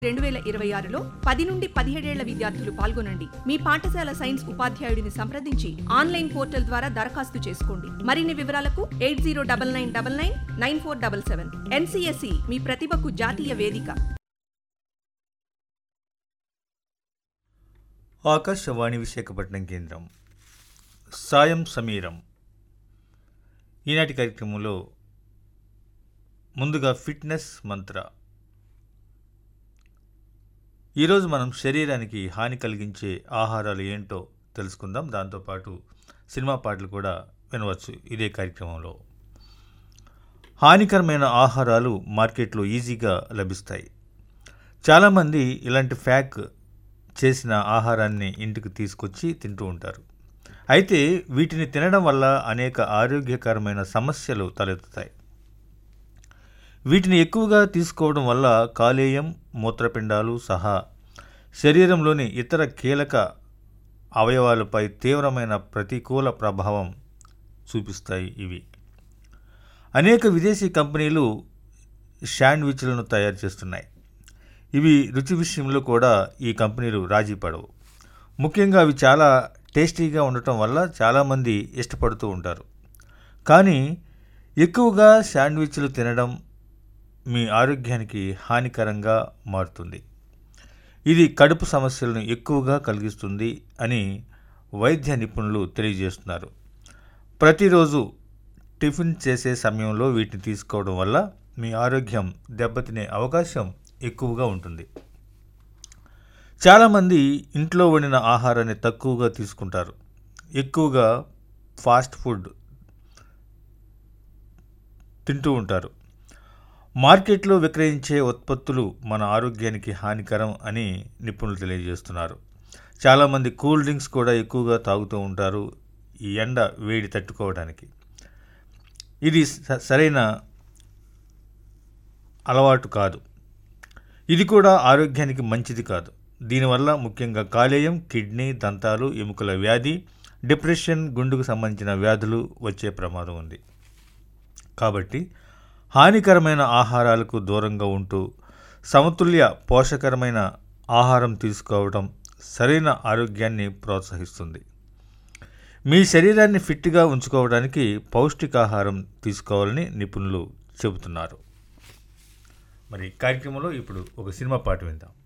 రెండు వేల ఇరవై ఆరులో పది నుండి పదిహేడేళ్ల విద్యార్థులు పాల్గొనండి మీ పాఠశాల సైన్స్ ఉపాధ్యాయుడిని సంప్రదించి ఆన్లైన్ పోర్టల్ ద్వారా దరఖాస్తు చేసుకోండి మరిన్ని వివరాలకు eight zero double nine double nine nine four double seven NCSE మీ ప్రతిభకు జాతీయ వేదిక ఆకాశవాణి విశాఖపట్నం కేంద్రం సాయం సమీరం ఈనాటి కార్యక్రమంలో ముందుగా ఫిట్నెస్ మంత్ర ఈరోజు మనం శరీరానికి హాని కలిగించే ఆహారాలు ఏంటో తెలుసుకుందాం దాంతోపాటు సినిమా పాటలు కూడా వినవచ్చు ఇదే కార్యక్రమంలో హానికరమైన ఆహారాలు మార్కెట్లో ఈజీగా లభిస్తాయి చాలామంది ఇలాంటి ఫ్యాక్ చేసిన ఆహారాన్ని ఇంటికి తీసుకొచ్చి తింటూ ఉంటారు అయితే వీటిని తినడం వల్ల అనేక ఆరోగ్యకరమైన సమస్యలు తలెత్తుతాయి వీటిని ఎక్కువగా తీసుకోవడం వల్ల కాలేయం మూత్రపిండాలు సహా శరీరంలోని ఇతర కీలక అవయవాలపై తీవ్రమైన ప్రతికూల ప్రభావం చూపిస్తాయి ఇవి అనేక విదేశీ కంపెనీలు శాండ్విచ్లను తయారు చేస్తున్నాయి ఇవి రుచి విషయంలో కూడా ఈ కంపెనీలు రాజీ పడవు ముఖ్యంగా అవి చాలా టేస్టీగా ఉండటం వల్ల చాలామంది ఇష్టపడుతూ ఉంటారు కానీ ఎక్కువగా శాండ్విచ్లు తినడం మీ ఆరోగ్యానికి హానికరంగా మారుతుంది ఇది కడుపు సమస్యలను ఎక్కువగా కలిగిస్తుంది అని వైద్య నిపుణులు తెలియజేస్తున్నారు ప్రతిరోజు టిఫిన్ చేసే సమయంలో వీటిని తీసుకోవడం వల్ల మీ ఆరోగ్యం దెబ్బతినే అవకాశం ఎక్కువగా ఉంటుంది చాలామంది ఇంట్లో వండిన ఆహారాన్ని తక్కువగా తీసుకుంటారు ఎక్కువగా ఫాస్ట్ ఫుడ్ తింటూ ఉంటారు మార్కెట్లో విక్రయించే ఉత్పత్తులు మన ఆరోగ్యానికి హానికరం అని నిపుణులు తెలియజేస్తున్నారు చాలామంది కూల్ డ్రింక్స్ కూడా ఎక్కువగా తాగుతూ ఉంటారు ఈ ఎండ వేడి తట్టుకోవడానికి ఇది స- సరైన అలవాటు కాదు ఇది కూడా ఆరోగ్యానికి మంచిది కాదు దీనివల్ల ముఖ్యంగా కాలేయం కిడ్నీ దంతాలు ఎముకల వ్యాధి డిప్రెషన్ గుండెకు సంబంధించిన వ్యాధులు వచ్చే ప్రమాదం ఉంది కాబట్టి హానికరమైన ఆహారాలకు దూరంగా ఉంటూ సమతుల్య పోషకరమైన ఆహారం తీసుకోవడం సరైన ఆరోగ్యాన్ని ప్రోత్సహిస్తుంది మీ శరీరాన్ని ఫిట్గా ఉంచుకోవడానికి పౌష్టికాహారం తీసుకోవాలని నిపుణులు చెబుతున్నారు మరి కార్యక్రమంలో ఇప్పుడు ఒక సినిమా పాట విందాం